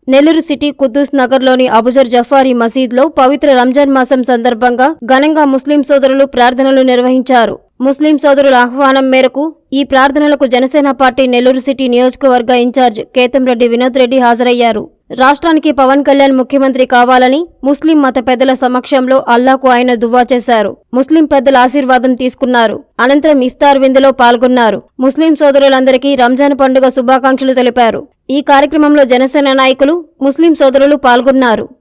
Nellore city కుద్దూస్ నగర్లోని అబుజర్ జఫారీ మసీద్లో పవిత్ర రంజాన్ మాసం సందర్భంగా ఘనంగా ముస్లిం సోదరులు ప్రార్థనలు నిర్వహించారు ముస్లిం సోదరుల ఆహ్వానం మేరకు ఈ ప్రార్థనలకు జనసేన పార్టీ నెల్లూరు సిటీ నియోజకవర్గ ఇన్ఛార్జ్ కేతంరెడ్డి వినోద్ రెడ్డి హాజరయ్యారు రాష్ట్రానికి పవన్ కళ్యాణ్ ముఖ్యమంత్రి కావాలని ముస్లిం మత పెద్దల సమక్షంలో అల్లాకు ఆయన దువా చేశారు ముస్లిం పెద్దల ఆశీర్వాదం తీసుకున్నారు అనంతరం ఇఫ్తార్ విందులో పాల్గొన్నారు ముస్లిం సోదరులందరికీ రంజాన్ పండుగ శుభాకాంక్షలు తెలిపారు ఈ కార్యక్రమంలో జనసేన నాయకులు ముస్లిం సోదరులు పాల్గొన్నారు